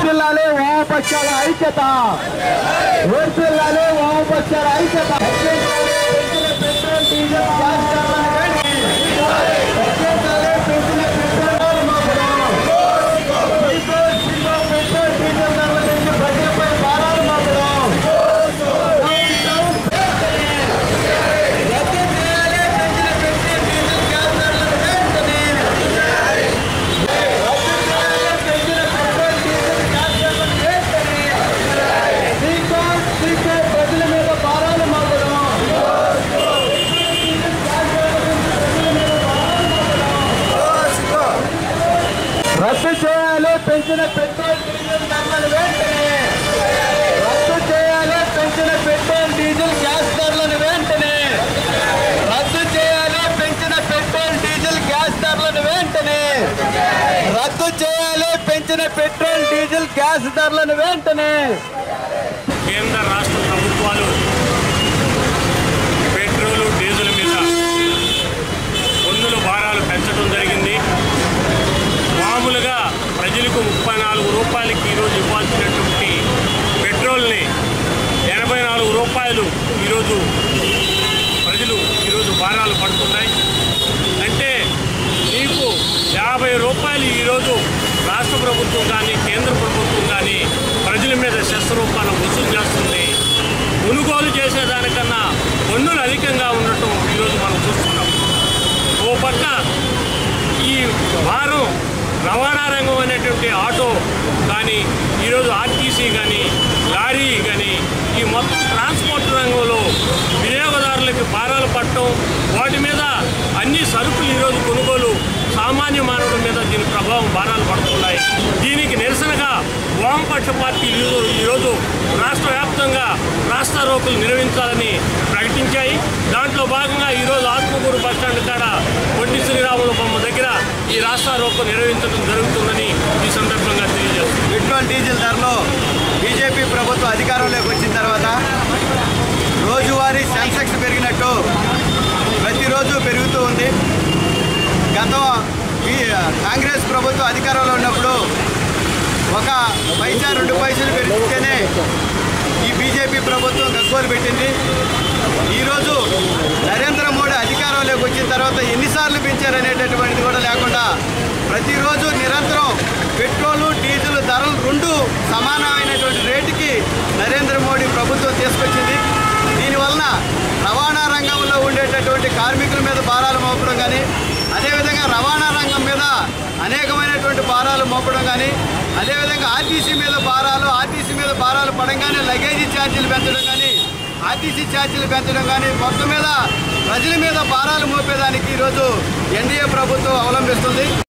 వర్తిల్లాలి వామపక్షాల ఐక్యత వర్తిల్లాలి వామపక్షాల ఐక్యత పెంచిన పెట్రోల్ డీజిల్ గ్యాస్ ధరలను వెంటనే తగ్గించాలి. పెంచిన పెట్రోల్ మాపడం. పెట్రోల్, డీజిల్, పెట్రోల్, డీజిల్ ధరల నుంచి ప్రజలపై భారాలు మాపడం. Down, down. రద్దు చేయాలి. పెంచిన పెట్రోల్, డీజిల్ గ్యాస్ ధరలను వెంటనే. రద్దు చేయాలి. పెంచిన పెట్రోల్, డీజిల్ గ్యాస్ ధరలను వెంటనే. శ్రీకాంత్, శ్రీకాంత్ ప్రజల మీద భారాలు మాపడం రద్దు చేయాలి పెంచిన పెట్రోల్ డీజిల్ ధరలను వెంటనే రద్దు చేయాలి పెంచిన పెట్రోల్ డీజిల్ గ్యాస్ ధరలను వెంటనే రద్దు చేయాలి పెంచిన పెట్రోల్ డీజిల్ గ్యాస్ ధరలను వెంటనే రద్దు చేయాలి పెంచిన పెట్రోల్ డీజిల్ గ్యాస్ ధరలను వెంటనే కేంద్ర రాష్ట్ర ప్రభుత్వాలు పెట్రోలు డీజిల్ మీద పన్నుల భారాలు పెంచడం జరిగింది మామూలుగా ప్రజలకు ముప్పై నాలుగు రూపాయలకి ఈరోజు ఇవ్వాల్సినటువంటి పెట్రోల్ని ఎనభై నాలుగు రూపాయలు ఈరోజు ప్రజలు ఈరోజు భారాలు పడుతున్నాయి అంటే నీకు యాభై రూపాయలు ఈరోజు రాష్ట్ర ప్రభుత్వం కానీ కేంద్ర ప్రభుత్వం కానీ ప్రజల మీద సెస్ రూపాయలు వసూలు చేస్తుంది కొనుగోలు చేసేదానికన్నా పన్నులు అధికంగా ఉండటం ఈరోజు మనం చూస్తున్నాం ఓ పక్క ఈ భారం రవాణా రంగం అనేటువంటి ఆటో కానీ ఈరోజు ఆర్టీసీ కానీ లారీ కానీ ఈ మొత్తం ట్రాన్స్పోర్ట్ రంగంలో వినియోగదారులకు భారాలు పట్టడం వాటి మీద అన్ని సరుకులు ఈరోజు కొనుగోలు సామాన్య మానవుల మీద దీని ప్రభావం భారాలు పడుతున్నాయి దీనికి నిరసనగా వామపక్ష పార్టీలు ఈరోజు- ఈరోజు రాష్ట్ర వ్యాప్తంగా రాస్తా రోకులు నిర్వహించాలని ప్రకటించాయి దాంట్లో భాగంగా ఈరోజు ఆత్మకూరు బస్టాండ్ కాడ పొట్టి శ్రీరాములు బొమ్మ దగ్గర ఈ రాస్తా రోకో నిర్వహించడం జరుగుతుందని ఈ సందర్భంగా తెలియజేస్తుంది పెట్రోల్ డీజిల్ ధరలో బీజేపీ ప్రభుత్వం అధికారంలోకి వచ్చిన తర్వాత రోజువారీ సెన్సెక్స్ పెరిగినట్టు ప్రతిరోజు పెరుగుతూ ఉంది గతం ఈ కాంగ్రెస్ ప్రభుత్వం అధికారంలో ఉన్నప్పుడు ఒక పైసా రెండు పైసలు పెరిగితేనే ఈ బీజేపీ ప్రభుత్వం గగ్గోలు పెట్టింది ఈరోజు నరేంద్ర మోడీ అధికారంలోకి వచ్చిన తర్వాత ఎన్నిసార్లు పెంచారనేటటువంటిది కూడా లేకుండా ప్రతిరోజు నిరంతరం పెట్రోలు డీజిల్ ధరలు రెండు సమానమైనటువంటి రేటుకి నరేంద్ర మోడీ ప్రభుత్వం తీసుకొచ్చింది దీనివలన రవాణా రంగంలో ఉండేటటువంటి కార్మికుల మీద భారాలు మోపడం కానీ అదేవిధంగా రవాణా రంగం మీద అనేకమైనటువంటి భారాలు మోపడం కానీ అదేవిధంగా ఆర్టీసీ మీద భారాలు ఆర్టీసీ మీద భారాలు పడంగానే లగేజీ ఛార్జీలు పెంచడం కానీ ఆర్టీసీ ఛార్జీలు పెంచడం కానీ మొత్తం మీద ప్రజల మీద భారాలు మోపేదానికి ఈరోజు ఎన్డీఏ ప్రభుత్వం అవలంబిస్తుంది